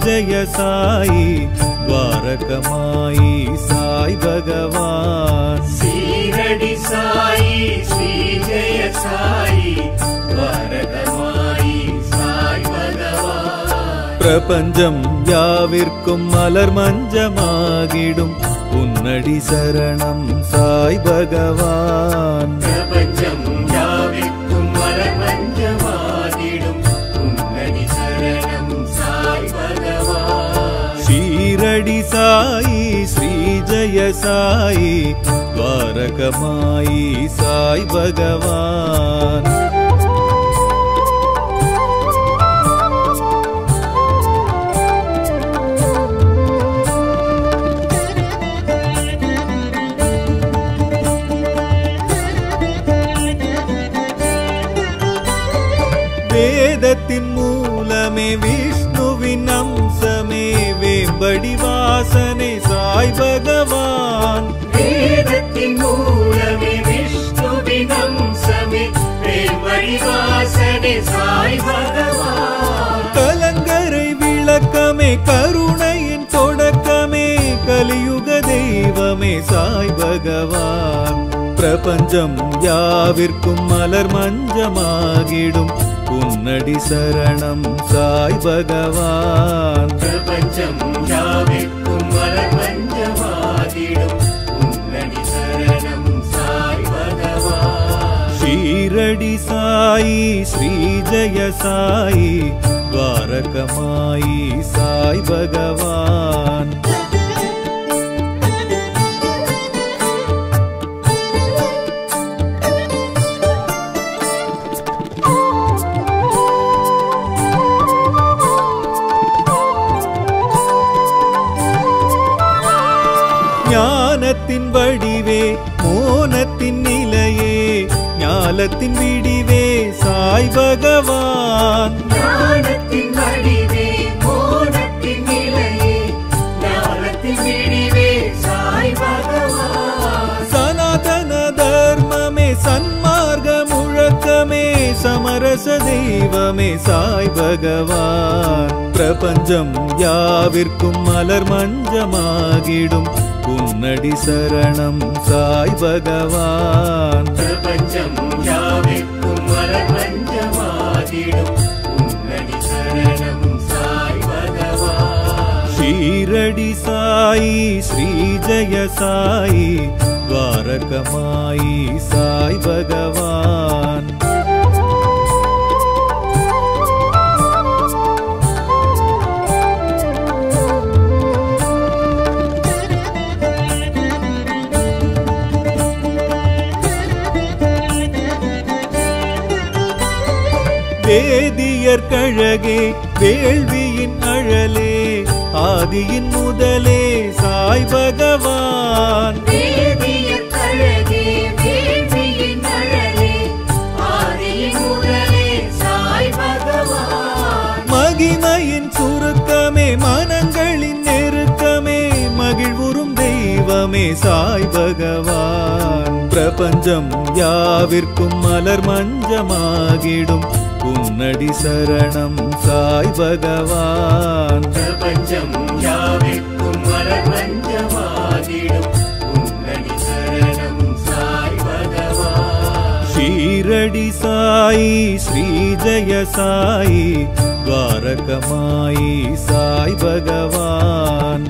ஜெய சாயி துவாரகமாயி சாய் பகவான் சீரடி சாயி ஸ்ரீ ஜெய சாயி வரதமாயி சாய் பகவான் பிரபஞ்சம் யாவிற்கும் மலர் மஞ்சமாகிடும் உன்னடி சரணம் சாய் பகவான் பிரபஞ்சம் யாவிற்கும் மலமஞ்சமாகிடும் உன்னடி சரணம் சாய் பகவான் ஷீரடி சாயி ஸ்ரீ ஜெய சாயி துவாரகமாயி சாய் பகவான் வேதத்தின் மூலமே விஷ்ணுவின் அம்சமே வேம்படி வாசனை சாய் பகவான் வேதத்தின் மூலமே விஷ்ணுவின் அம்சமே பிரேமடி வாசனே சாய் பகவான் கலங்கரை விளக்கமே கருணையின் தொடக்கமே கலியுக தெய்வமே சாய் பகவான் பிரபஞ்சம் யாவிற்கும் மலர் மஞ்சமாகிடும் உன்னடி சரணம் சாய் பகவான் பிரபஞ்சம் யாவிற்கும் மலமஞ்சமாகிடும் உன்னடி சரணம் சாய் பகவான் ஷீரடி சாயி ஸ்ரீ ஜெய சாயி துவாரகமாயி சாய் பகவான் ஞானத்தின் வடிவே மோனத்தின் நிலையே ஞாலத்தின் விடிவே சாய் பகவான் ஞானத்தின் வடிவே மோனத்தின் நிலையே ஞானத்தின் விடிவே சாய் பகவான் சனாதன தர்மமே சன்மார்க்க முழக்கமே சமரச தெய்வமே சாய் பகவான் பிரபஞ்சம் யாவிற்கும் மலர் மஞ்சமாகிடும் உன்னடி சரணம் சாய் பகவான் பிரபஞ்சம் யாவிற்கும் மலமஞ்சமாகிடும் உன்னடி சரணம் சாய் பகவான் ஷீரடி சாயி ஸ்ரீ ஜெய சாயி துவாரகமாயி சாய் பகவான் வேதியர் கழகே வேள்வியின் அழலே ஆதியின் முதலே சாய் பகவான் வேதியர் கழகே வேள்வியின் அழலே ஆதியின் முதலே சாய் பகவான் மகிமையின் சுருக்கமே மனங்களின் நெருக்கமே மகிழ்வுறும் தெய்வமே சாய் பகவான் பிரபஞ்சம் யாவிற்கும் மலர் மஞ்சமாகிடும் உன்னடி சரணம் சாய் பகவான் பிரபஞ்சம் யாவிற்கும் மலமஞ்சமாகிடும் உன்னடி சரணம் சாய் பகவான் ஷீரடி சாயி ஸ்ரீ ஜெய சாயி துவாரகமாயி சாய் பகவான்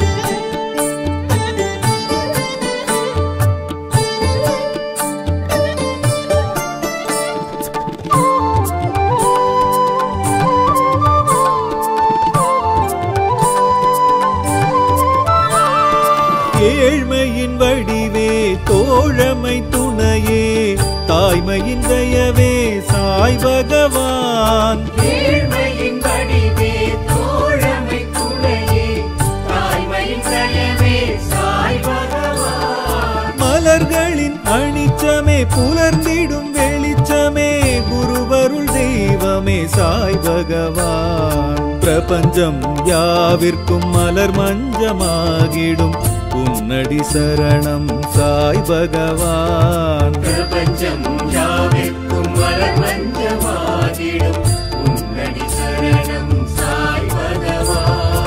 ஏழ்மையின் வடிவே தோழமை துணையே தாய்மையின் தயவே சாய் பகவான் ஏழ்மையின் வடிவே தோழமை துணையே தாய்மையின் தயவே சாய் பகவான் மலர்களின் அணிச்சமே புலர்ந்திடும் வெளிச்சமே குருவருள் தெய்வமே சாய் பகவான் பிரபஞ்சம் யாவிற்கும் மலர் மஞ்சமாகிடும் உன்னடி சரணம் சாய் பகவான் பிரபஞ்சம் யாவிற்கும் மலமஞ்சமாகிடும் உன்னடி சரணம் சாய் பகவான்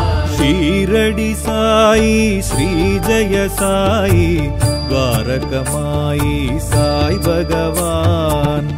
ஷீரடி சாயி ஸ்ரீ ஜெய சாயி துவாரகமாயி சாய் பகவான்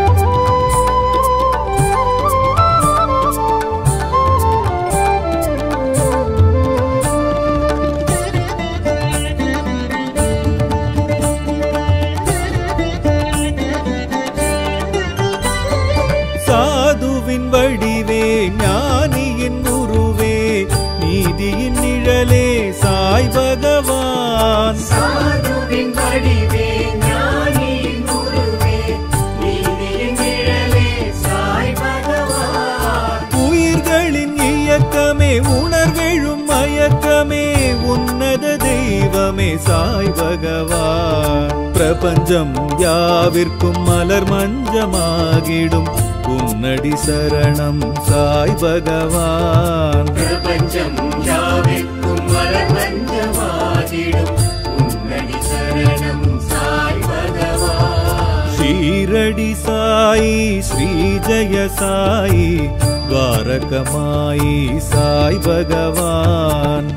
சாதுவின் வடிவே ஞானியின் உருவே நீதியின் நிழலே சாய் பகவான் சாதுவின் வடிவே ஞானியின் குருவே நீதியின் நிழலே சாய் பகவான் உயிர்களின் இயக்கமே உணர்வெழும் மயக்கமே உன்னத தெய்வமே சாய் பகவான் பிரபஞ்சம் யாவிற்கும் மலர் மஞ்சமாகிடும் உன்னடி சரணம் சாய் பகவான் பிரபஞ்சம் யாவிற்கும் மலமஞ்சமாகிடும் உன்னடி சரணம் சாய் பகவான் ஷீரடி சாயி ஸ்ரீ ஜெய சாயி துவாரகமாயி சாய் பகவான்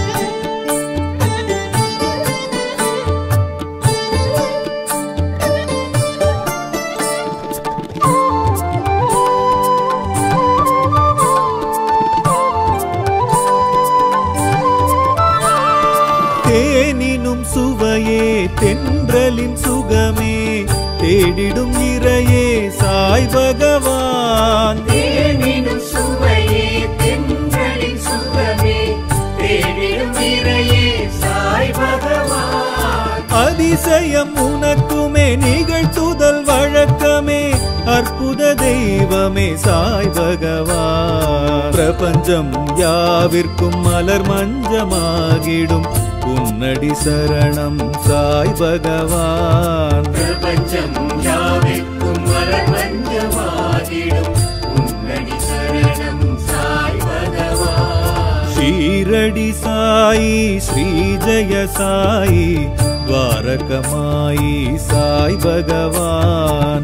தேனினும் சுவையே தென்றலின் சுகமே தேடிடும் இறையே சாய் பகவான் தேனினும் சுவையே தென்றலின் சுகமே தேடிடும் இறையே சாய் பகவான் அதிசயம் உனக்குமே நிகழ்த்துதல் வழக்கமே அற்புத தெய்வமே சாய் பகவான் பிரபஞ்சம் யாவிற்கும் மலர் மஞ்சமாகிடும் உன்னடி சரணம் சாய் பகவான் பிரபஞ்சம் யாவிற்கும் மலமஞ்சமாகிடும் உன்னடி சரணம் சாய் பகவான் ஷீரடி சாயி ஸ்ரீ ஜெய சாயி துவாரகமாயி சாய் பகவான்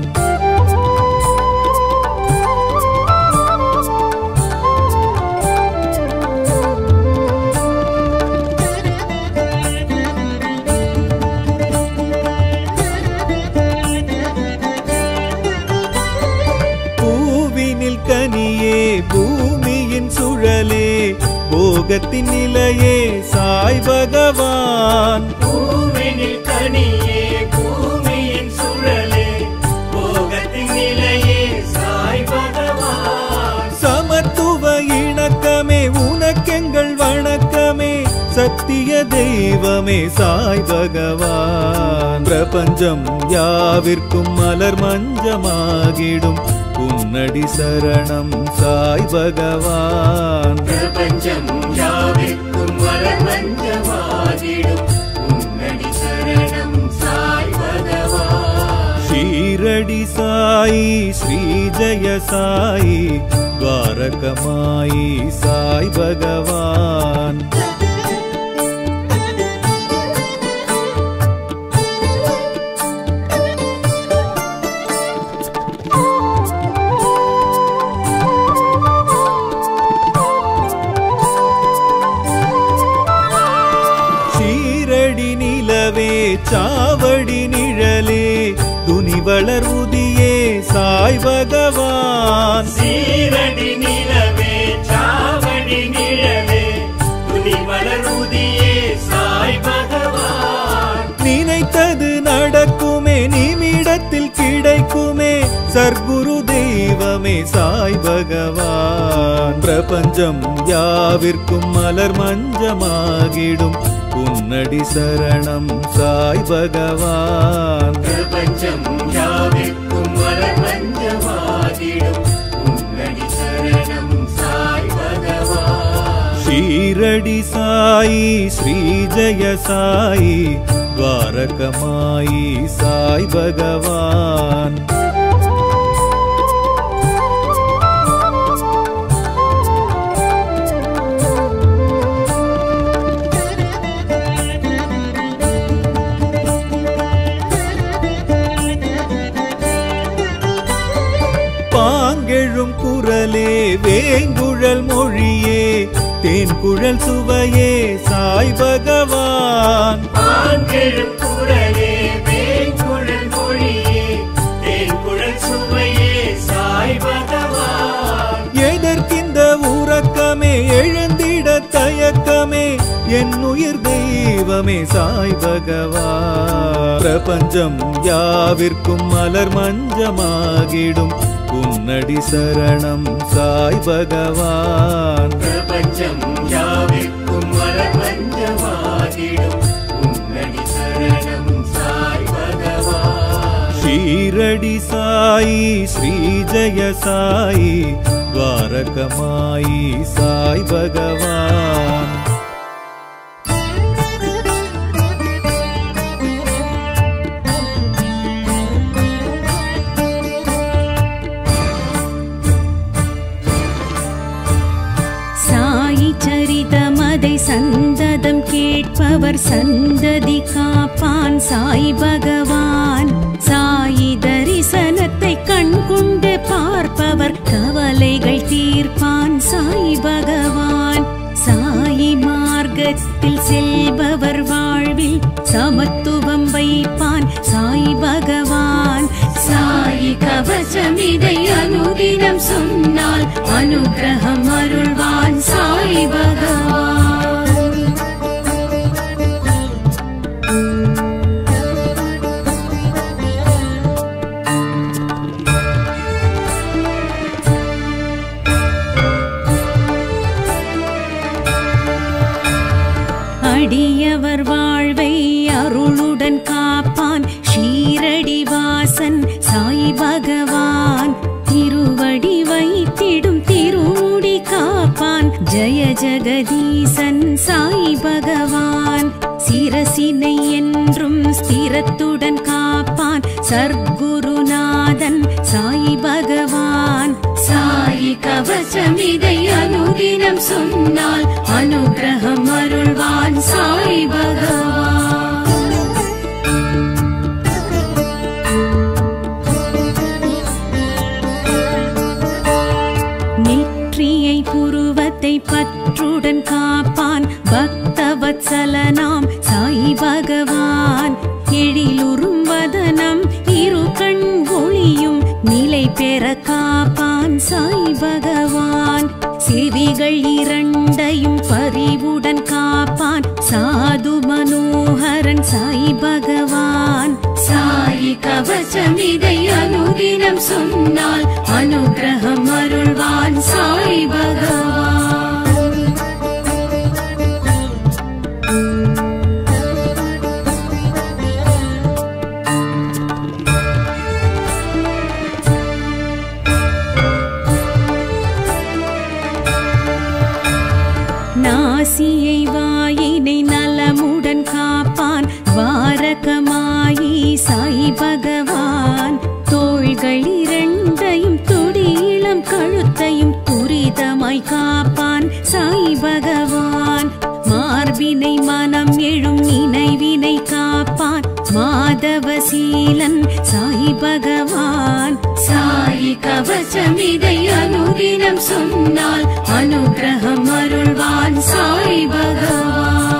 பூவினில் கனியே பூமியின் சுழலே போகத்தின் நிலையே சாய் பகவான் பூவினில் கனியே பூமியின் சுழலே போகத்தின் நிலையே சாய் பகவான் சமத்துவ இணக்கமே உனக்கெங்கள் வணக்கமே சத்திய தெய்வமே சாய் பகவான் பிரபஞ்சம் யாவிற்கும் மலர் மஞ்சமாகிடும் உன்னடி சரணம் சாய் பகவான் பிரபஞ்சம் யாவிற்கும் மலமஞ்சமாகிடும் உன்னடி சரணம் சாய் பகவான் ஷீரடி சாயி ஸ்ரீ ஜெய சாயி துவாரகமாயி சாய் பகவான் சீரடி நிலவே சாவடி நிழலே துணி வளர்வுதியே சாய் பகவான் சீரடி நிலவே சாவடி நிழலே துணி மலருதியே சாய் பகவான் நினைத்தது நடக்குமே நிமிடத்தில் கிடைக்குமே சர்க்குரு தெய்வமே சாய் பகவான் பிரபஞ்சம் யாவிற்கும் மலர் மஞ்சமாகிடும் உன்னடி சரணம் சாய் பகவான் பிரபஞ்சம் யாவிற்கும் மலமஞ்சமாகிடும் உன்னடி சரணம் சாய் பகவான் ஷீரடி சாயி ஸ்ரீ ஜெய சாயி துவாரகமாயி சாய் பகவான் பாங்கெழும் குரலே வேங்குழல் மொழியே தேன் குழல் சுவையே சாய் பகவான் ஆண்கெழும் குரலே வேங்குழல் மொழியே தேன்குழல் சுவையே சாய் பகவான் எதற்கிந்த உறக்கமே எழுந்திட தயக்கமே என் உயிர் தெய்வமே சாய் பகவான் பிரபஞ்சம் யாவிற்கும் மலர் மஞ்சமாகிடும் உன்னடி சரணம் சாய் பகவான் பிரபஞ்சம் யாவிற்கும் மலமஞ்சமாகிடும் உன்னடி சரணம் சாய் பகவான் ஷீரடி சாயி ஸ்ரீ ஜெய சாயி துவாரகமாயி சாய் பகவான் சாயி சரிதமதை சந்ததம் கேட்பவர் சந்ததி காப்பான் சாய் பகவான் சாயி தரிசனத்தை கண் கொண்டு பார்ப்பவர் கவலைகள் தீர்ப்பான் சாய் பகவான் சாயி மார்க்கத்தில் செல்பவர் வாழ்வில் சமத்துவம் வைப்பான் சாய் பகவான் சாயி கவசம் இதை அனுதினம் சொன்னால் அனுகிரகம் அருள்வான் சாய் பகவான் அடியவர் வாழ்வை அருளுடன் காப்பான் ஷீரடி வாசன் சாய் பகவான் திருவடி வைத்திடும் திருமுடி காப்பான் ஜெய ஜெகதீசன் சாய் பகவான் சிரசினை என்றும் ஸ்திரத்துடன் காப்பான் சர்க்குருநாதன் சாய் பகவான் சாயி கவசம் இதை அனுதினம் சொன்னால் அனுகிரகம் அருள்வான் சாய் பகவான் நெற்றியை புருவத்தை பற்றுடன் காப்பான் பக்தவத்சலனாம் சாய் பகவான் எழிலுறும் வதனம் இரு கண் ஒளியும் நிலை பெற காப்பான் சாய் பகவான் செவிகள் இரண்டையும் பறிவுடன் காப்பான் சாது மனோகரன் சாய் பகவான் சாயி கவசம் இதை அனுதினம் சொன்னால் அனுகிரகம் அருள்வான் சாய் பகவான் நாசியை வாயினை நலமுடன் காப்பான் வாரகமாயி சாய் பகவான் தோள்கள் இரண்டையும் துடியிளம் கழுத்தையும் துரிதமாய் காப்பான் சாய் பகவான் மார்பினை மனம் எழும் நினைவினை காப்பான் மாதவசீலன் சாய் பகவான் சாயி கவசம் இதை அனுதினம் சொன்னால் அனுகிரகம் அருள்வான் சாய் பகவான்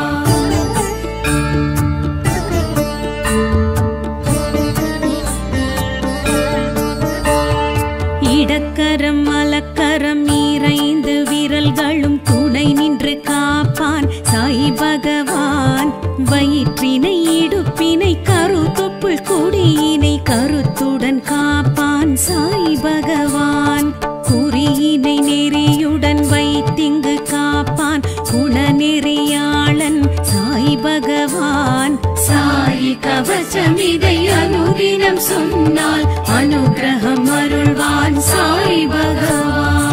இடக்கரம் மலக்கரம் இறைந்து விரல்களும் துணை நின்று காப்பான் சாய் பகவான் வயிற்றினை இடுப்பினை கருத்தொப்புள் கொடியினை கருத்துடன் காப்பான் சாய் பகவான் குறியினை நெறியுடன் வைத்திங்கு காப்பான் குணநெறியாளன் சாய் பகவான் சாயி கவசம் இதை அனுதினம் சொன்னால் அனுகிரகம் அருள்வான் சாய் பகவான்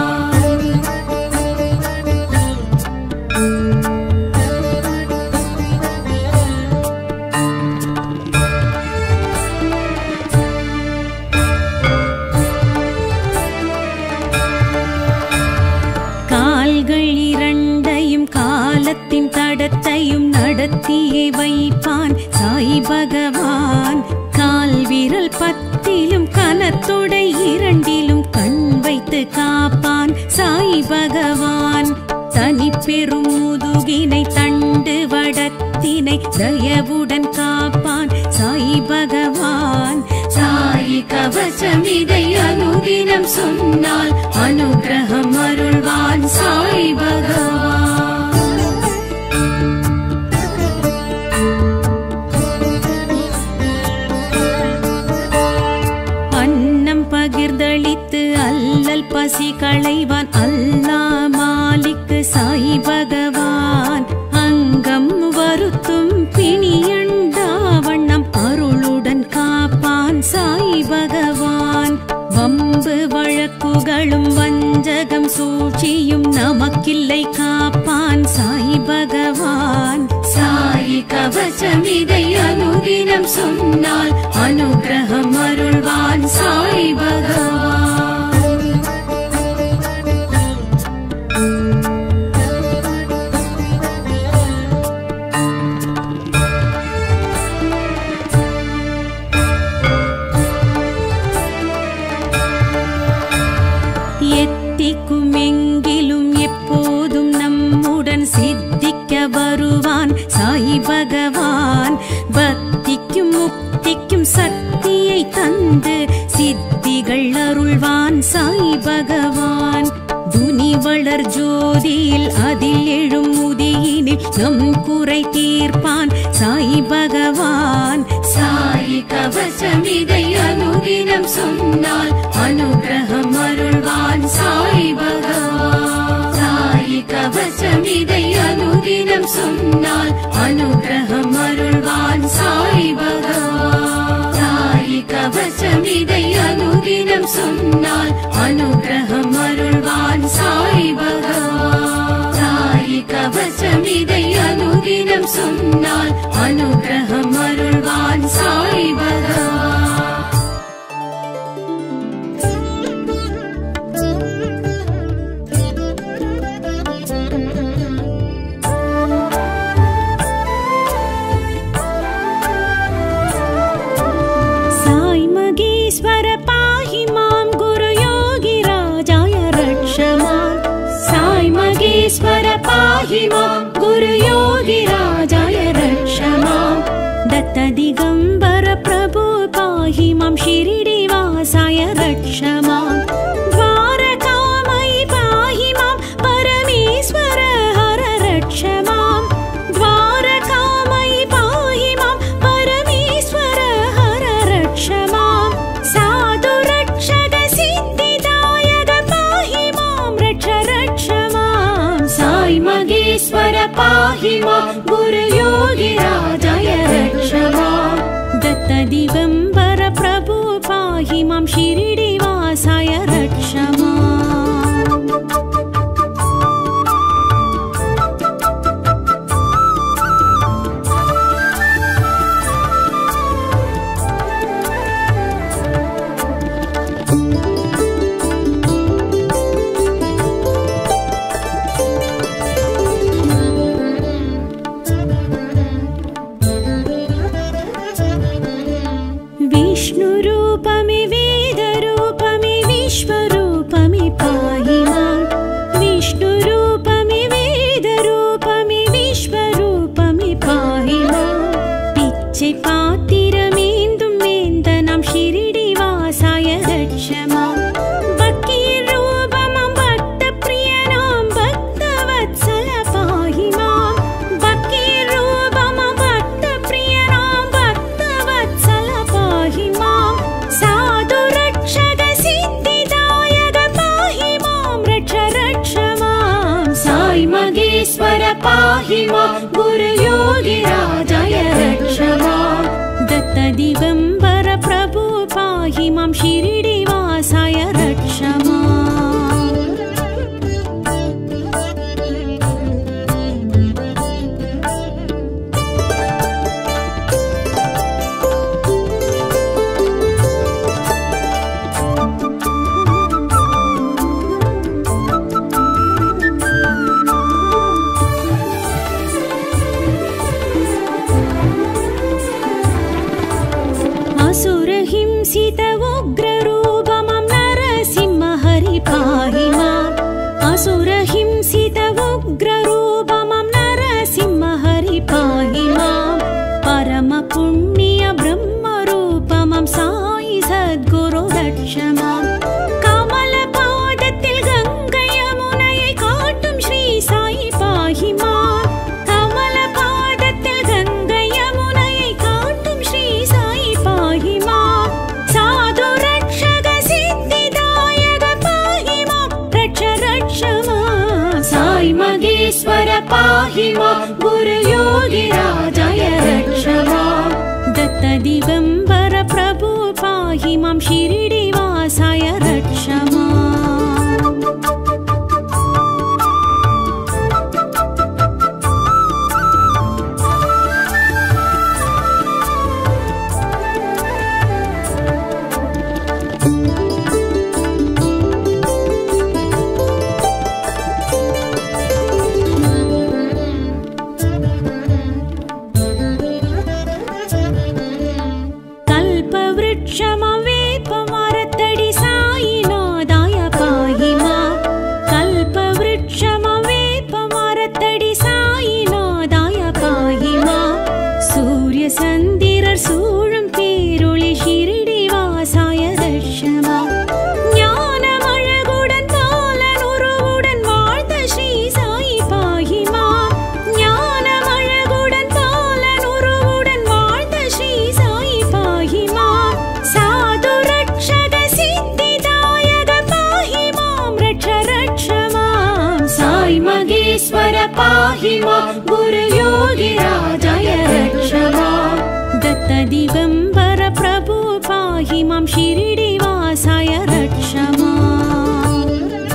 கால்கள் இரண்டையும் காலத்தின் தடத்தையும் நடத்தியே வைப்பான் சாய் பகவான் கால் விரல் பத்திலும் கனத்தொடை இரண்டிலும் கண் வைத்து காப்பான் சாய் பகவான் தனி பெரும் முதுகினை தண்டு வடத்தினை தயவுடன் காப்பான் சாய் பகவான் சாய் கவசம் இதை அனுதினம் சொன்னால் அனுகிரகம் அருள்வான் சாய் பகவான் அன்னம் பகிர்ந்தளித்து அல்லல் பசி களைவான் அல்லா மாலிக்கு சாய் பகவான் அங்கம் வருத்தும் பிணியண்டா வண்ணம் அருளுடன் காப்பான் சாய் பகவான் வம்பு வழக்குகளும் வஞ்சகம் சூழ்ச்சியும் நமக்கில்லை காப்பான் சாய் பகவான் சாய் கவசம் இதை அனுதினம் சொன்னால் அனுகிரகம் அருள்வான் சாய் பகவான் எத்திக்கும் எங்கிலும் எப்போதும் நம்முடன் சித்திக்க வருவான் சாய் பகவான் பக்திக்கும் முக்திக்கும் சக்தியை தந்து சித்திகள் அருள்வான் சாய் பகவான் துனி வளர் ஜோதியில் அதில் எழும் முதியினில் நம் குறை தீர்ப்பான் சாய் பகவான் சாய் கவசம் இதை அனுதினம் சொன்னால் அனுகிரகம் அருள்வான் சாய் பகவான் சாய் கவசம் இதை அனுதினம் சொன்னால் அனுகிரகம் அருள்வான் சாய் பகவான் சாய் கவசம் இதை அனுதினம் சொன்னால் அனுகிரகம் அருள்வான் சாய் பகவான் சாய் கவசம் இதை அனுதினம் சொன்னால் அனுகிரகம் அருள்வான் சாய் பகவான் साई मगेश्वर पाहि मां गुरुयोगी राजाय रक्ष माम् साई मगेश्वर पाहि मां गुरुयोगी राजाय रक्ष माम् दत्त दिगम्बर प्रभु पाहि मां शिरिडिवासाय रक्ष माम् द्वारकामयि पाहि मां परमेश्वर हर रक्ष माम् द्वारकामयि पाहि मां परमेश्वर हर रक्ष माम् साधु रक्षक सिद्धिदायक पाहि मां रक्ष रक्ष मां साई मगेश्वर पाहि मां गुरुयोगी राजाय रक्ष माम् दत्त दिगम्बर प्रभु पाहि मां शिरिडिवासाय रक्ष माम् विष्णुरूपमि वेदरूपमि विश्वरूपमि पाहि माम् विष्णुरूपमि वेदरूपमि विश्वरूपमि पाहि माम् पिच्चै पाத்திரமேந்தும் வேந்தனாம் ஷிரிடிவாசாய ரட்ச மாம் பக்கீர் ரூபமாம் பக்த பிரியனாம் பக்தவத்சல பாஹி மாம் பக்கீர் ரூபமாம் பக்த பிரியனாம் பக்தவத்சல பாஹி மாம் சாது ரக்ஷக சித்திதாயக பாஹி மாம் ரட்ச ரட்ச மாம் சாய் மகேஸ்வர பாஹி மாம் குரு யோகி ராஜாய ரட்ச மாம் दत्त दिगम्बर प्रभु पाहि मां शिरिडिवासाय रक्ष माम् असुरहिंसित उग्ररूपमं नरसिंह हरि पाहि माम् असुरहिंसित उग्र पाहि मां गुरुयोगिराजय रक्ष माम् दत्तदिगम्बर प्रभु पाहि मां शिरिडिवासाय रक्ष माम् कल्पवृक्षमवेपमरतडि सायिनादाय पाहि मा कल्पवृक्षमवेपमरतडि सायिनादाय पाहि मा सूर्यसन्दिरर् சூழும் பேரொளி ஷிரிடிவாசாய தர்ஷமா ஞானமழகுடன் பாலனுருவுடன் வாழ்ந்த ஸ்ரீ சாயி பாகிமா ஞானமழகுடன் பாலனுருவுடன் வாழ்ந்த ஸ்ரீ சாயி பாகிமா சாது ரக்ஷக சித்திதாயக பாஹி மாம் ரட்ச ரட்ச மாம் சாய் மகேஸ்வர பாஹி மாம் குரு யோகிராஜய ரட்ச மாம் दत्त दिगम्बर प्रभु पाहि मां शिरिडिवासाय रक्ष माम्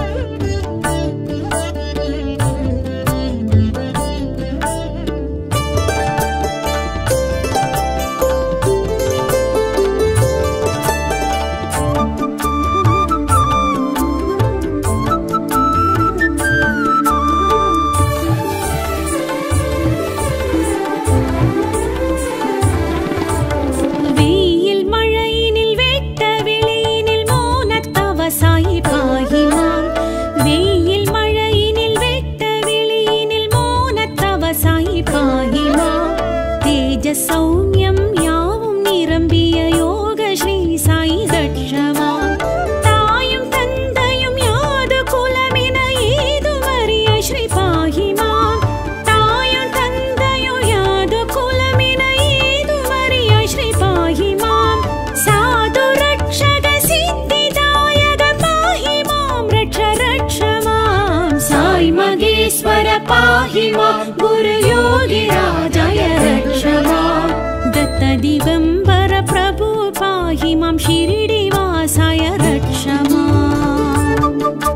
வெயில் மழையினில் வெட்ட வெளியினில் மோனத்தவசாயி பாகிமாம் வெயில் மழையினில் வெட்ட வெளியினில் மோனத்தவசாயி பாகிமாம் தேஜ சௌமியம் யாவும் நிரம்பிய யோக ஸ்ரீ சாயி ரட்சமாம் தாயும் தந்தையும் யாது குலமின ஏதுமறிய ஸ்ரீ பாகிமாம் தாயும் தந்தையும் யாது குலமின ஏதுமறிய ஸ்ரீ பாகிமாம் சாது ரக்ஷக சித்திதாயக பாஹிமாம் ரட்ச ரட்ச மாம் சாய் மகேஸ்வர பாஹிமாம் குரு யோகிராஜய ரட்ச மாம் दत्त दिगम्बर प्रभु पाहि मां शिरिडिवासाय रक्ष माम्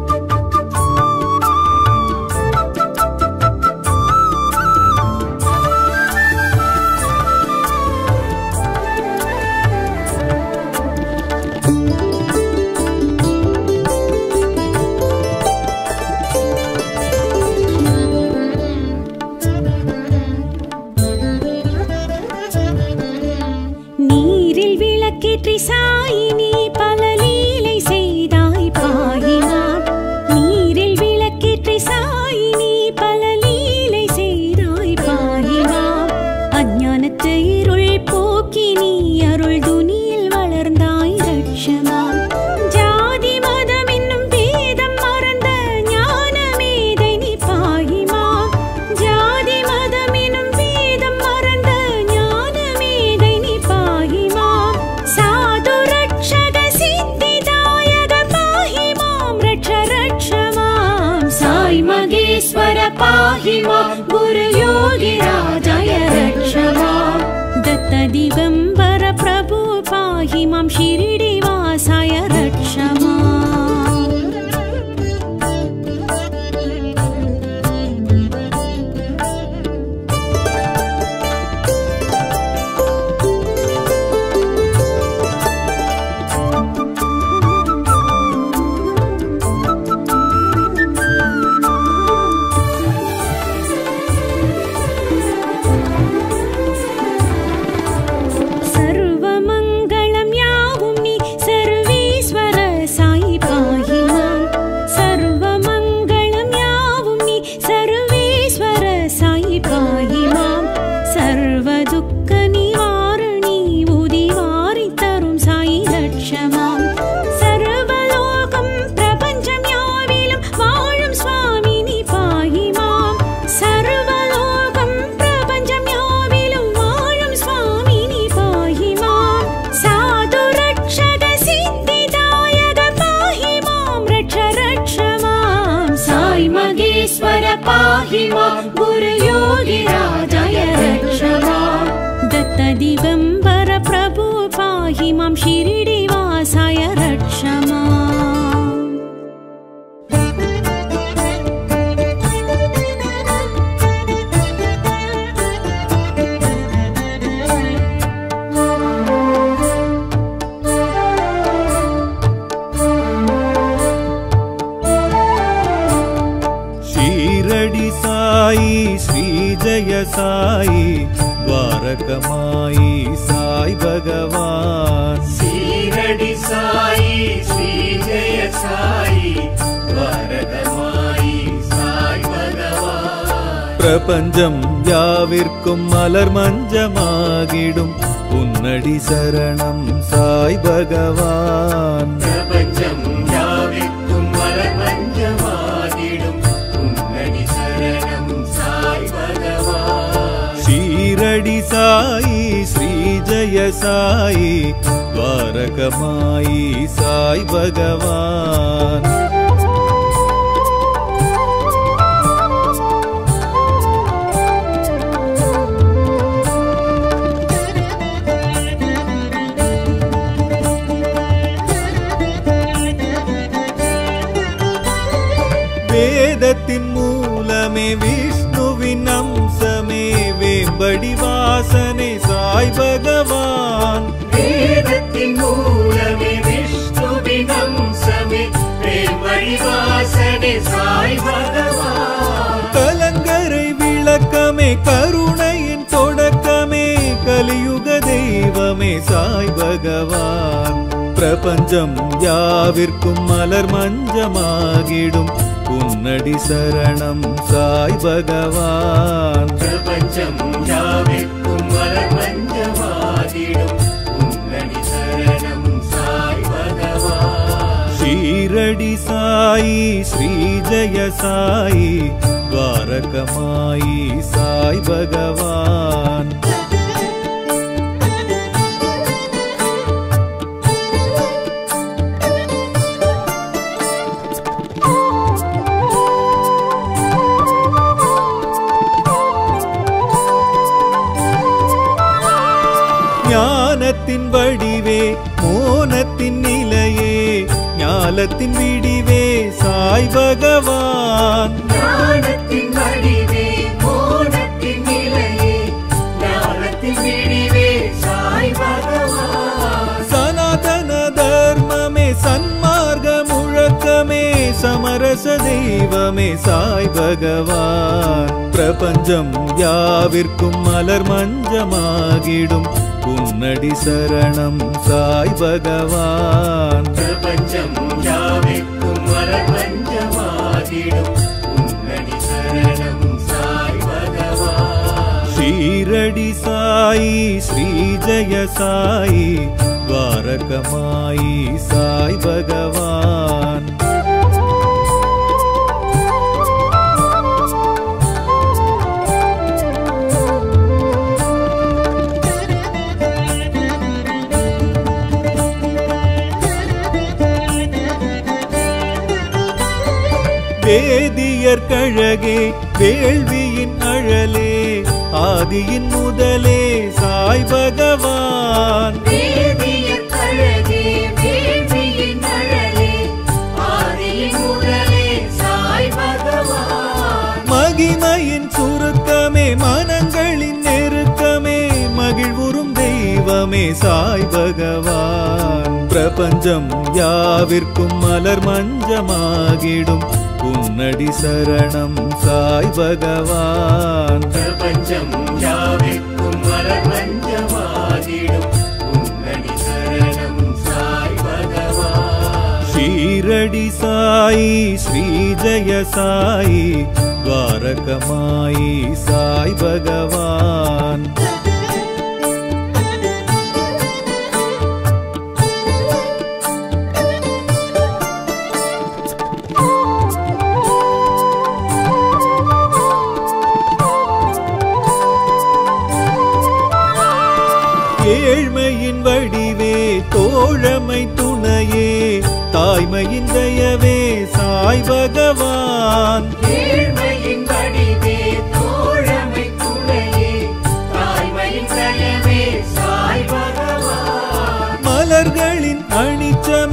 நீரில் விளக்கேற்றி சாயி நீ பல லீலை செய்தாய் பாயினார் நீரில் விளக்கேற்றி சாயி நீ பல லீலை செய்தாய் பாயினார் அஞ்ஞானத்து இருள் போக்கி நீ அருள் துனியில் வளர்ந்தாய் ரட்சமாம் ஜாதி மதம் என்னும் பேதம் மறந்த ஞான மேதை நீ பாயிமா ஜாதி மதம் என்னும் பேதம் மறந்த ஞான மேதை நீ பாயிமா சாது ரட்சக சித்திதாயக பாஹிமாம் ரட்ச ரட்ச மாம் சாய் மகேஸ்வர பாஹிமாம் குரு யோகிராஜய ரட்ச மாம் दत्त दिगम्बर प्रभु पाहि मां शिरिडिवासाय रक्ष माम् सर्वमङ्गलं यावुं नि सर्वेश्वर गुरुयोगिराजाय रक्ष माम् दत्तदिगम्बर प्रभु पाहि मां शिरिडिवासाय रक्ष माम् ஷீரடி சாயி ஸ்ரீ ஜெய சாயி துவாரகமாயி சாய் பகவான் சீரடி சாயி ஸ்ரீ ஜெய சாயி வரதமாயி சாய் பகவான் பிரபஞ்சம் யாவிற்கும் மலர் மஞ்சமாகிடும் உன்னடி சரணம் சாய் பகவான் பிரபஞ்சம் யாவிற்கும் மலமஞ்சமாகிடும் உன்னடி சரணம் சாய் பகவான் ஷீரடி சாயி ஸ்ரீ ஜெய சாயி துவாரகமாயி சாய் பகவான் வேதத்தின் மூலமே விஷ்ணுவின் அம்சமே வேம்படி வாசனை சாய் பகவான் வேதத்தின் மூலமே விஷ்ணுவின் அம்சமே பிரேமடி வாசனே சாய் பகவான் கலங்கரை விளக்கமே கருணையின் தொடக்கமே கலியுக தெய்வமே சாய் பகவான் பிரபஞ்சம் யாவிற்கும் மலர் மஞ்சமாகிடும் உன்னடி சரணம் சாய் பகவான் பிரபஞ்சம் யாவிற்கும் மலமஞ்சமாகிடும் உன்னடி சரணம் சாய் பகவான் ஷீரடி சாயி ஸ்ரீ ஜெய சாயி துவாரகமாயி சாய் பகவான் ஞானத்தின் வடிவே மோனத்தின் நிலையே ஞாலத்தின் விடிவே சாய் பகவான் ஞானத்தின் வடிவே மோனத்தின் நிலையே ஞானத்தின் விடிவே சாய் பகவான் சனாதன தர்மமே சன்மார்க்க முழக்கமே சமரச தெய்வமே சாய் பகவான் பிரபஞ்சம் யாவிற்கும் மலர் மஞ்சமாகிடும் உன்னடி சரணம் சாய் பகவான் பிரபஞ்சம் யாவிற்கும் மலமஞ்சமாகிடும் உன்னடி சரணம் சாய் பகவான் ஷீரடி சாயி ஸ்ரீ ஜெய சாயி துவாரகமாயி சாய் பகவான் வேதியர் கழகே வேள்வியின் அழலே ஆதியின் முதலே சாய் பகவான் வேதியர் கழகே வேள்வியின் அழலே ஆதியின் முதலே சாய் பகவான் மகிமையின் சுருக்கமே மனங்களின் நெருக்கமே மகிழ்வுறும் தெய்வமே சாய் பகவான் பிரபஞ்சம் யாவிற்கும் மலர் மஞ்சமாகிடும் உன்னடி சரணம் சாய் பகவான் பிரபஞ்சம் யாவிற்கும் மலமஞ்சமாகிடும் உன்னடி சரணம் சாய் பகவான் ஷீரடி சாயி ஸ்ரீ ஜெய சாயி துவாரகமாயி சாய் பகவான் ஏழ்மையின் வடிவே தோழமை துணையே தாய்மையின் தயவே சாய் பகவான் ஏழ்மையின் வடிவே தோ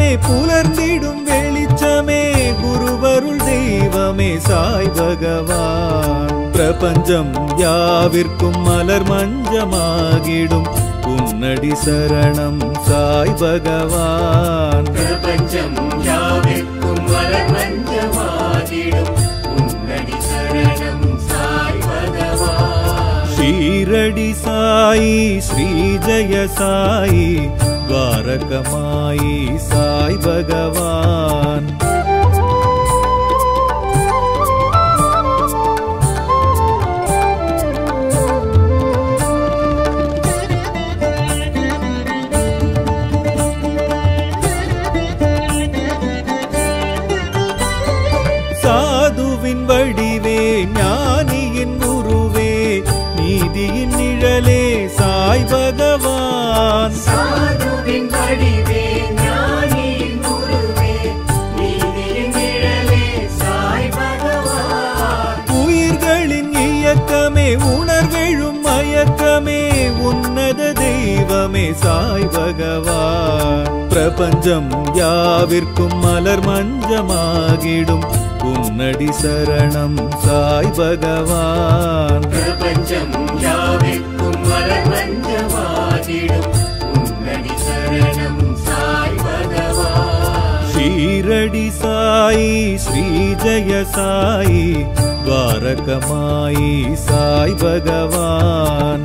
புலர்ந்திடும் வெளிச்சமே குருவருள் தெய்வமே சாய் பகவான் பிரபஞ்சம் யாவிற்கும் மலர் மஞ்சமாகிடும் உன்னடி சரணம் சாய் பகவான் பிரபஞ்சம் யாவிற்கும் மலர் மஞ்சமாகிடும் உன்னடி சரணம் சாய் பகவான் ஷீரடி சாயி ஸ்ரீ ஜய சாயி துவாரகமாயி சாய் பகவான் சாதுவின் வடிவே ஞானியின் குருவே நீதியின் நிழலே சாய் பகவான் சாதுவின் வடிவே ஞானியின் குருவே நீதியின் நிழலே சாய் பகவான் உயிர்களின் இயக்கமே உணர்வெழும் மயக்கமே உன்னத தெய்வமே சாய் பகவான் பிரபஞ்சம் யாவிற்கும் மலர் மஞ்சமாகிடும் உன்னடி சரணம் சாய் பகவான் பிரபஞ்சம் யாவிற்கும் மலர் மஞ்சமாகிடும் உன்னடி சரணம் சாய் பகவான் ஷீரடி சாயி ஸ்ரீ ஜய சாயி துவாரகமாயி சாய் பகவான்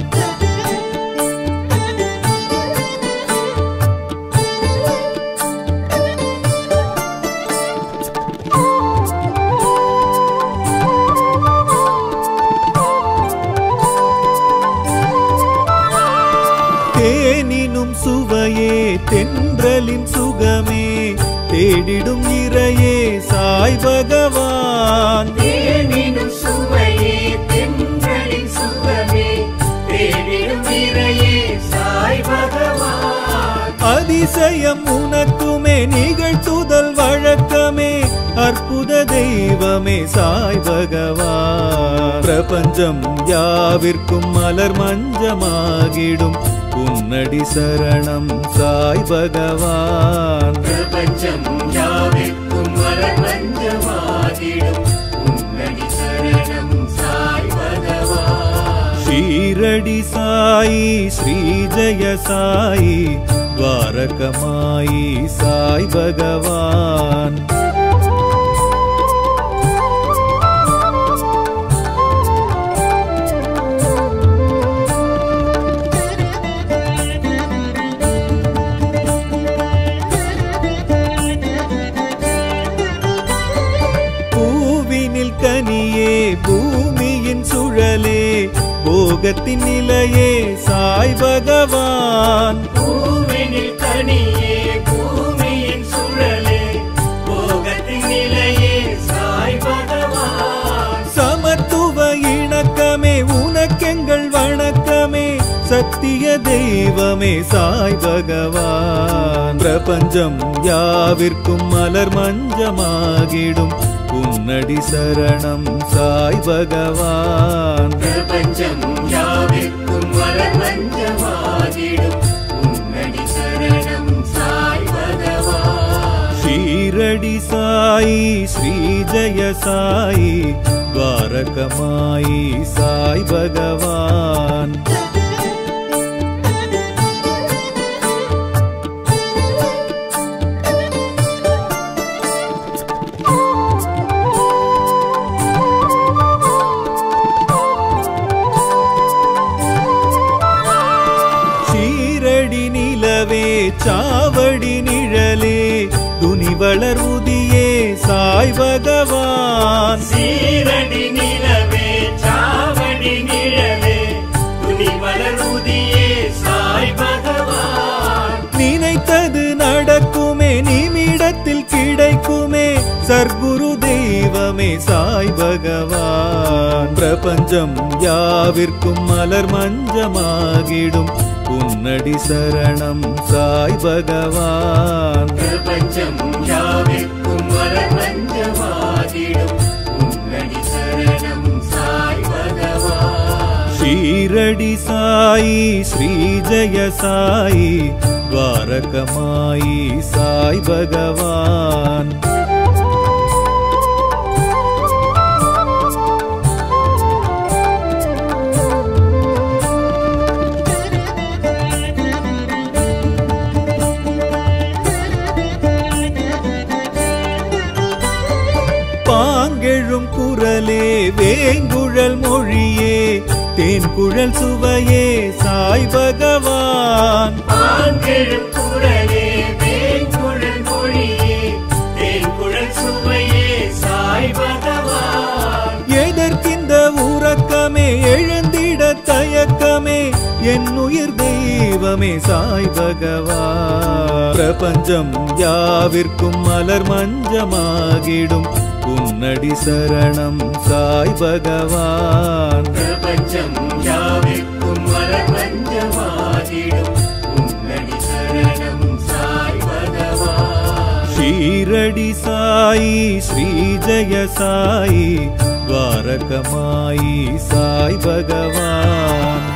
தேனினும் சுவையே தென்றலின் சுகமே தேடிடும் இறையே சாய் பகவான் தேனினும் சுவையே தென்றலின் சுகமே தேனிடும் இறையே சாய் பகவான் அதிசயம் உனக்குமே நிகழ்த்துதல் வழக்கமே அற்புத தெய்வமே சாய் பகவான் பிரபஞ்சம் யாவிற்கும் மலர் மஞ்சமாகிடும் உன்னடி சரணம் சாய் பகவான் பிரபஞ்சம் யாவிற்கும் மலர் மஞ்சமாகிடும் உன்னடி சரணம் சாய் பகவான் ஷீரடி சாயி ஸ்ரீ ஜய சாயி துவாரகமாயி சாய் பகவான் பூவினில் கனியே பூமியின் சுழலே போகத்தின் நிலையே சாய் பகவான் பூவினில் கனியே பூமியின் சுழலே போகத்தின் நிலையே சாய் பகவான் சமத்துவ இணக்கமே உனக்கெங்கள் வணக்கமே சத்திய தெய்வமே சாய் பகவான் பிரபஞ்சம் யாவிற்கும் மலர் மஞ்சமாகிடும் உன்னடி சரணம் சாய் பகவான் பிரபஞ்சம் யாவிற்கும் மலர் மஞ்சமாகிடும் உன்னடி சரணம் சாய் பகவான் ஷீரடி சாயி ஸ்ரீ ஜய சாயி துவாரகமாயி சாய் பகவான் சீரடி நிலவே சாவடி நிழலே துணிவளர் உதியே சாய் பகவான் சீரடி நிலவே சாவடி நிழலே துணி மலருதியே சாய் பகவான் நினைத்தது நடக்குமே நிமிடத்தில் கிடைக்குமே சர்க்குரு தெய்வமே சாய் பகவான் பிரபஞ்சம் யாவிற்கும் மலர் மஞ்சமாகிடும் உன்னடி சரணம் சாய் பகவான் பிரபஞ்சம் யாவிற்கும் மலர் மஞ்சமாகிடும் உன்னடி சரணம் சாய் பகவான் ஷீரடி சாயி ஸ்ரீ ஜய சாயி துவாரகமாயி சாய் பகவான் பாங்கெழும் குரலே வேங்குழல் மொழியே தேன்குழல் சுவையே சாய் பகவான் ஆண்களும் குரலே வேங்குழல் மொழியே தேன்குழல் சுவையே சாய் பகவான் எதற்கிந்த உறக்கமே எழுந்திட தயக்கமே என் உயிர் தெய்வமே சாய் பகவான் பிரபஞ்சம் யாவிற்கும் மலர் மஞ்சமாகிடும் உன்னடி சரணம் சாய் பகவான் பிரபஞ்சம் யாவிற்கும் மலர் மஞ்சமாகிடும் உன்னடி சரணம் சாய் பகவான் ஷீரடி சாயி ஸ்ரீ ஜெய சாயி துவாரகமாயி சாய் பகவான்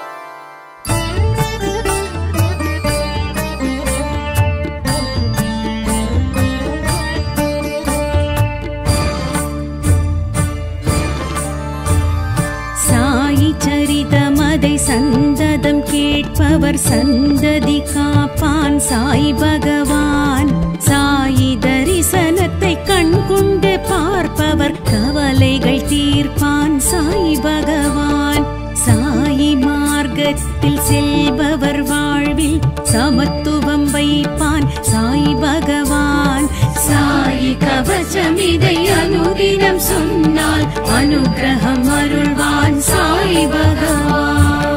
சாயி சரிதமதை சந்ததம் கேட்பவர் சந்ததி காப்பான் சாய் பகவான் சாயி தரிசனத்தை கண் கொண்டு பார்ப்பவர் கவலைகள் தீர்ப்பான் சாய் பகவான் சாயி மார்க்கத்தில் செல்பவர் வாழ்வில் சமத்துவம் வைப்பான் சாய் பகவான் சாயி கவசம் இதை அனுதினம் சொன்னால் அனுகிரகம் அருள்வான் சாய் பகவான்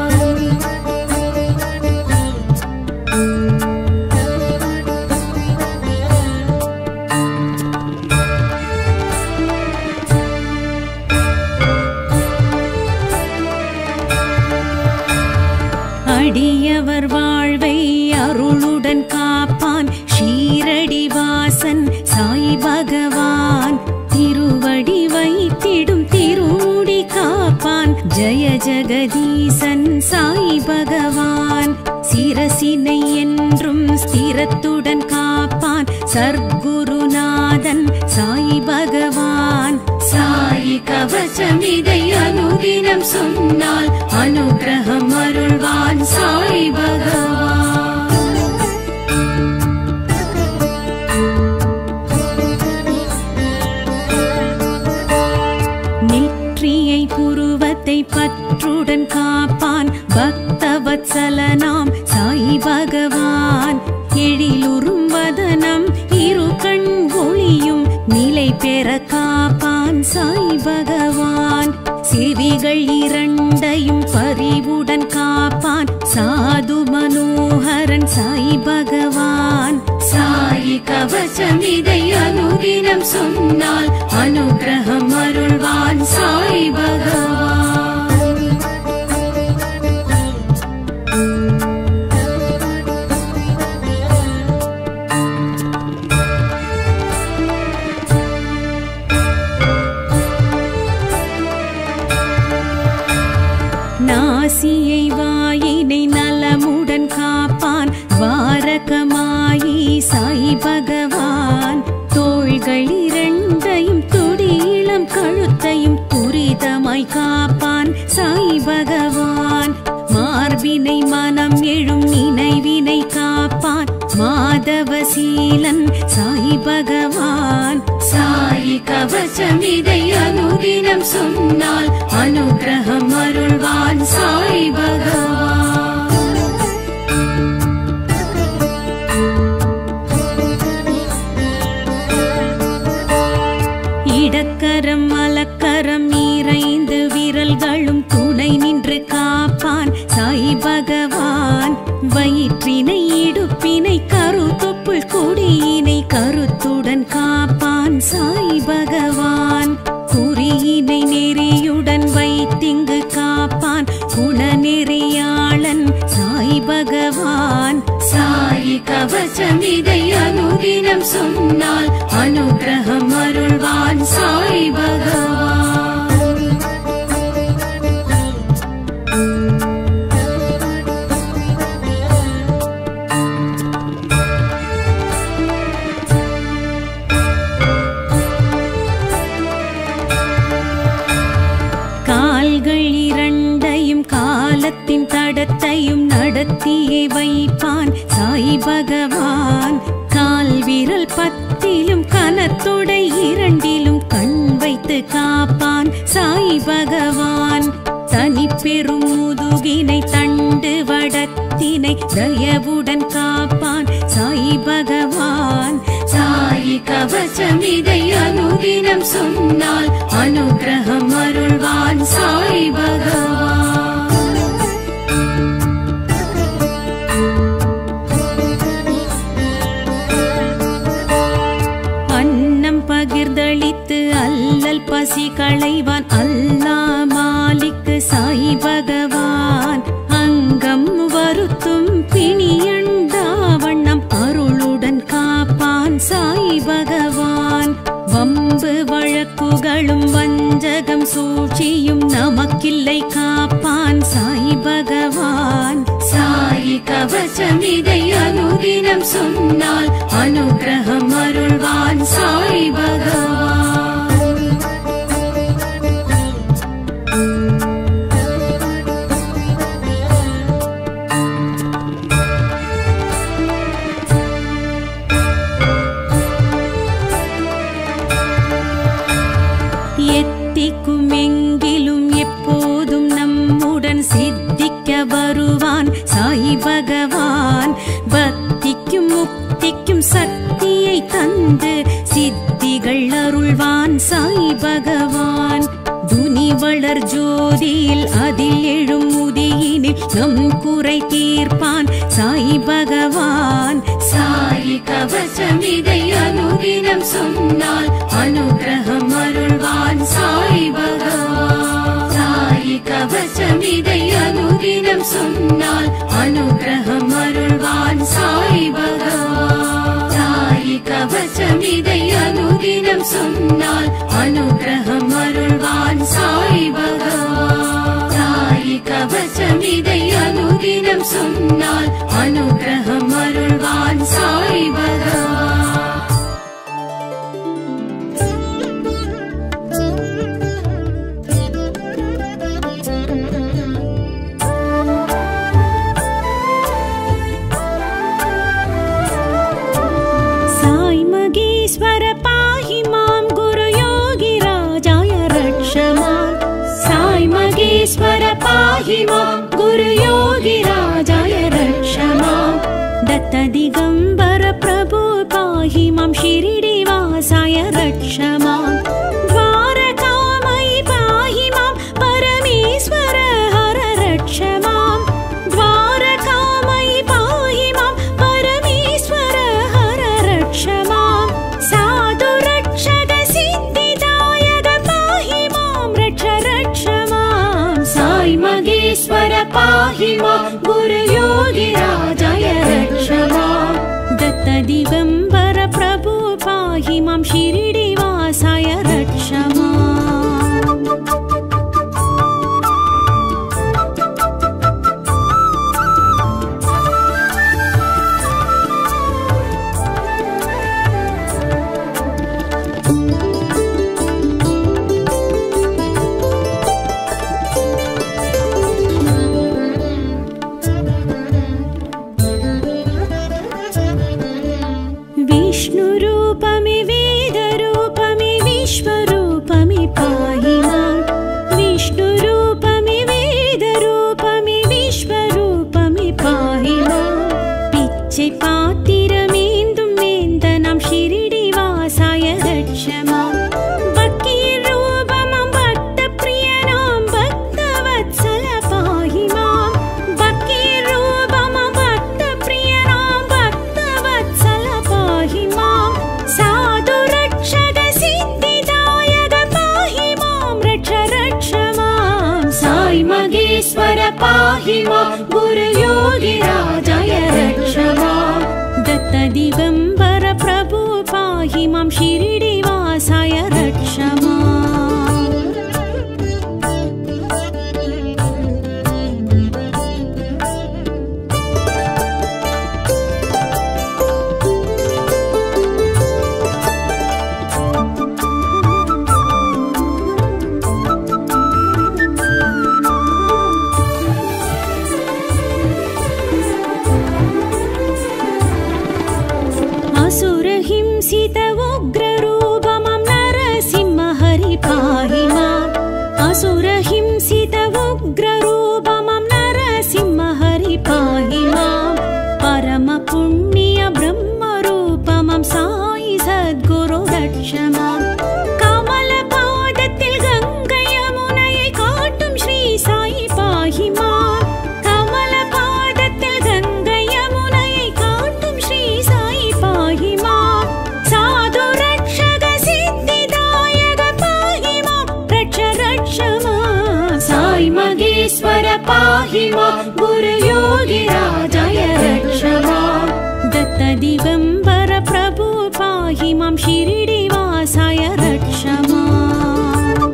அடியவர் வாழ்வை அருளுடன் காப்பான் ஷீரடி வாசன் சாய் பகவான் திருவடி வைத்திடும் திருமுடி காப்பான் ஜெய ஜெகதீசன் சாய் பகவான் சிரசினை என்றும் ஸ்திரத்துடன் காப்பான் சர்க்குருநாதன் சாய் பகவான் சாய் கவசம் இதை அனுதினம் சொன்னால் அனுகிரகம் அருள்வான் சாய் பகவான் நெற்றியை புருவத்தை பற்றுடன் காப்பான் பக்தவத்சலனாம் சாய் பகவான் எழிலுறும் வதனம் இரு கண் ஒளியும் நிலை பெற காப்பான் சாய் பகவான் செவிகள் இரண்டையும் பறிவுடன் காப்பான் சாது மனோகரன் சாய் பகவான் சாய் கவசம் இதை அனுதினம் சொன்னால் அனுகிரகம் அருள்வான் சாய் பகவான் நாசியை வாயினை நலமுடன் காப்பான் வாரகமாயி சாய் பகவான் தோள்கள் இரண்டையும் துடியிளம் கழுத்தையும் துரிதமாய் காப்பான் சாய் பகவான் மார்பினை மனம் எழும் நினைவினை காப்பான் மாதவசீலன் சாய் பகவான் சாய் கவசம் இதை அனுதினம் சொன்னால் அனுகிரகம் அருள்வான் சாய் பகவான் இடக்கரம் மலக்கரம் இறைந்து விரல்களும் துணை நின்று காப்பான் சாய் பகவான் வயிற்றினை இடுப்பினை கருத்தொப்புள் கொடியினை கருத்துடன் காப்பான் சாய் பகவான் குறியினை நெறியுடன் வைத்திங்கு காப்பான் குணநெறியாளன் சாய் பகவான் சாய் கவசம் இதை அனுதினம் சொன்னால் அனுகிரகம் அருள்வான் சாய் பகவான் வைப்பான் சாய் பகவான் கால் விரல் பத்திலும் கனத்தொடை இரண்டிலும் கண் வைத்து காப்பான் சாய் பகவான் தனி பெரும் முதுகினை தண்டு வடத்தினை தயவுடன் காப்பான் சாய் பகவான் சாய் கவசம் இதை அனுதினம் சொன்னால் அனுகிரகம் அருள்வான் சாய் பகவான் அன்னம் பகிர்ந்தளித்து அல்லல் பசி களைவான் அல்லா மாலிக்கு சாய் பகவான் அங்கம் வருத்தும் பிணியண்டா வண்ணம் அருளுடன் காப்பான் சாய் பகவான் வம்பு வழக்குகளும் வஞ்சகம் சூழ்ச்சியும் நமக்கில்லை காப்பான் சாய் பகவான் சாய் கவசம் இதை அனுதினம் சொன்னால் அனுகிரகம் அருள்வான் சாய் பகவான் எத்திக்கும் எங்கிலும் எப்போதும் நம்முடன் சித்திக்க வருவான் சாய் பகவான் பக்திக்கும் முக்திக்கும் சக்தியை தந்து சித்திகள் அருள்வான் சாய் பகவான் துனி வளர் ஜோதியில் அதில் எழும் முதியினில் நம் குறை தீர்ப்பான் சாய் பகவான் சாய் கவசம் இதை அனுதினம் சொன்னால் அனுகிரகம் அருள்வான் சாய் பகவான் சாய் கவசம் இதை அனுதினம் சொன்னால் அனுகிரகம் அருள்வான் சாய் பகவான் சாய் கவசம் இதை அனுதினம் சொன்னால் அனுகிரகம் அருள்வான் சாய் பகவான் சாய் கவசம் இதை அனுதினம் சொன்னால் அனுகிரகம் அருள்வான் சாய் பகவான் साई मगेश्वर पाहि मां गुरुयोगी राजाय रक्ष माम् साई मगेश्वर पाहि मां गुरुयोगी राजाय रक्ष माम् दत्त दिगम्बर प्रभु पाहि मां शिरिडिवासाय रक्ष माम् द्वारकामयि पाहि मां परमेश्वर हर रक्ष माम् द्वारकामयि पाहि मां परमेश्वर हर रक्ष माम् साधु रक्षक सिद्धिदायक पाहि मां रक्ष रक्ष मां साई मगेश्वर पाहि मां गुरुयोगी राजाय रक्ष माम् दत्त दिगम्बर प्रभु पाहि मां शिरिडिवासाय रक्ष माम् विष्णुरूपमि वेदरूपमि विश्वरूपमि पाहि माम् विष्णुरूपमि वेदरूपमि विश्वरूपमि पाहि माम् पिच्चै पाத்திரமேந்தும் வேந்தனாம் ஷிரிடிவாசாய ரட்ச மாம் பக்தியின் ரூபமாம் பக்த பிரியனாம் பக்தவத்சல பாஹி மாம் பக்தியின் ரூபமாம் பக்த பிரியனாம் பக்தவத்சல பாஹி மாம் சாது ரட்சக சித்திதாயக பாஹி மாம் ரட்ச ரட்ச மாம் சாய் மகேஸ்வர பாஹி மாம் குரு யோகி ராஜாய ரட்ச மாம் दत्त दिगम्बर प्रभु पाहि मां शिरिडिवासाय रक्ष माम् असुरहिंसित उग्ररूपमं नरसिंहहरि पाहि माम् असुरहिंसित उग्ररूपमं नरसिंहहरि पाहि माम् परमपुण्य ब्रह्मरूपमं साई सद्गुरु रक्ष माम् கமலபாதத்தில் கங்கை யமுனையை காட்டும் ஸ்ரீ சாயி பாஹி மாம் கமலபாதத்தில் கங்கை யமுனையை காட்டும் ஸ்ரீ சாயி பாஹி மாம் சாது ரக்ஷக சித்திதாயக பாஹி மாம் ரட்ச ரட்ச மாம் சாய் மகேஸ்வர பாஹி மாம் குரு யோகி ராஜாய ரட்ச மாம் दत्त दिगम्बर प्रभु पाहि मां शिरिडिवासाय रक्ष माम्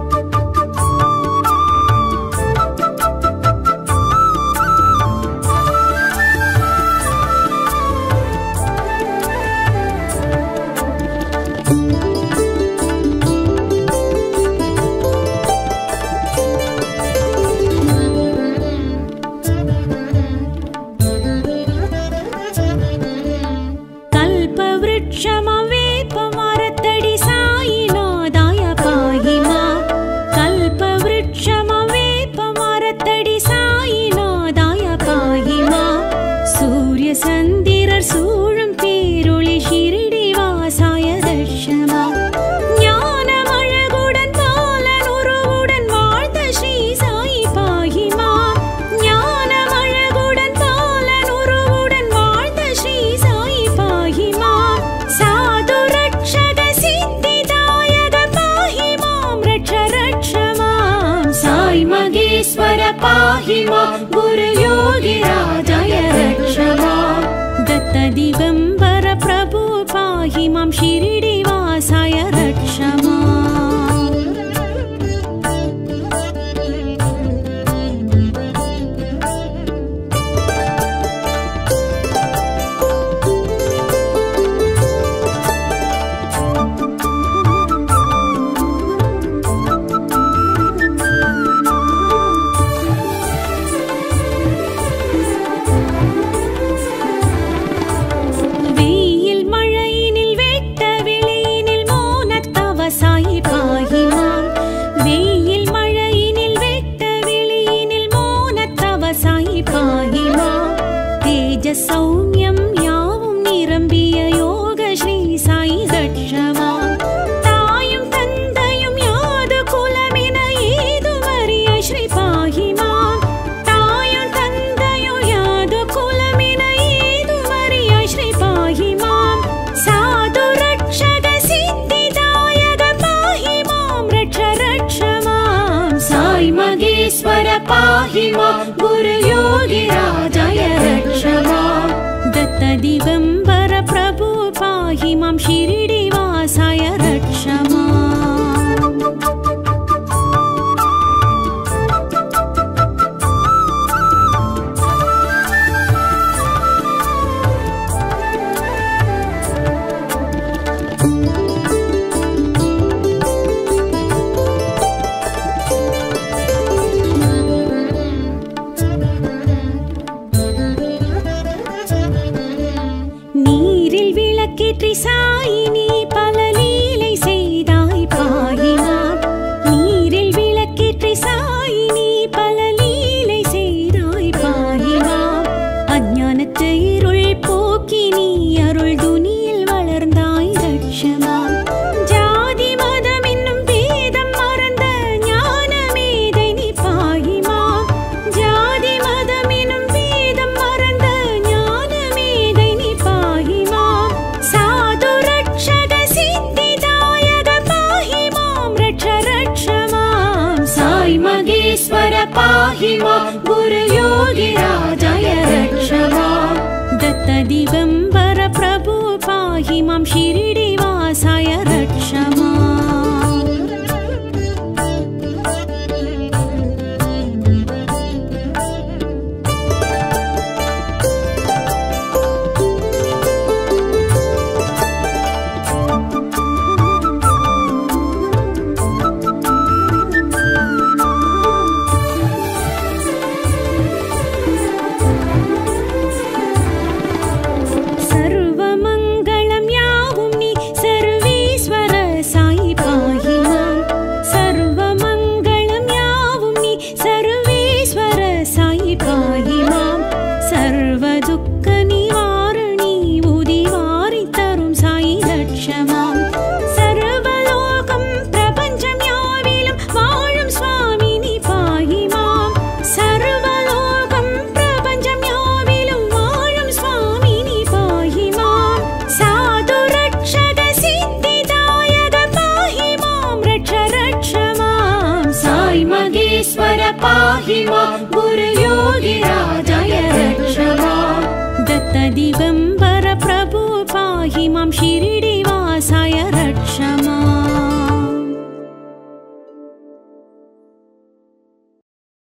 कल्पवृक्षमवेपमरतडि सायिनादाय पाहि मा कल्पवृक्षमवेपमरतडि सायिनादाय पाहि मा சூரியசந்திரர் சூழும் பேரொளி ஷிரிடி வாசாய தர்ஷமா ஞானமழகுடன் பாலன் உருவுடன் வாழ்ந்த ஸ்ரீ சாயி பாஹி மாம் ஞானமழகுடன் பாலன் உருவுடன் வாழ்ந்த ஸ்ரீ சாயி பாஹி மாம் சாது ரக்ஷக சித்திதாயக பாஹி மாம் ரட்ச ரட்ச மாம் சாய் மகேஸ்வர பாஹி மாம் குரு யோகி ராஜாய ரட்ச மாம் दत्त दिगम्बर प्रभु पाहि मां शिरिडिवासाय रक्ष माम् வெயில் மழையினில் வெட்ட வெளியினில் மோனத்தவ சாயி பாஹி மாம் வெயில் மழையினில் வெட்ட வெளியினில் மோனத்தவ சாயி பாஹி மாம் தேஜ சௌமியம் யாவும் நிரம்பிய யோக ஸ்ரீ சாயி ரட்சமா தாயும் தந்தையும் யாது குலமின ஏதுமறிய ஸ்ரீ பாஹி மாம் தாயும் தந்தையும் யாது குலமின ஏதுமறிய ஸ்ரீ பாஹி மாம் சாது ரக்ஷக சித்திதாயக பாஹி மாம் ரட்ச ரட்ச மாம் சாய் மகேஸ்வர பாஹி மாம் குரு யோகி ராஜாய ரட்ச மாம் दत्त दिगम्बर प्रभु पाहि मां शिरिडिवासाय रक्ष माम् நீரில் விளக்கேற்றி சாயினி பல லீலை செய்தாய் பாயினார் நீரில் விளக்கேற்றி சாயினி பல லீலை செய்தாய் பாயினார் அஞ்ஞானத்து இருள் போக்கி நீ அருள் துனியில் வளர்ந்தாய் ரட்சமா ஜாதி மதம் என்னும் பேதம் மறந்த ஞான மேதை நீ பாயிமா ஜாதி மதம் என்னும் பேதம் மறந்த ஞான மேதை நீ பாயிமா சாது ரட்சக சித்திதாயக பாஹி மாம் ரட்ச ரட்ச மாம் சாய் மகேஸ்வர பாஹி மாம் குரு யோகி ராஜாய ரட்ச மாம் दत्त दिगम्बर प्रभु पाहि मां शिरिडिवासाय रक्ष माम् சர்வமங்களம் யாவும் நீ दिगम्बर प्रभु पाहि मां शिरिडि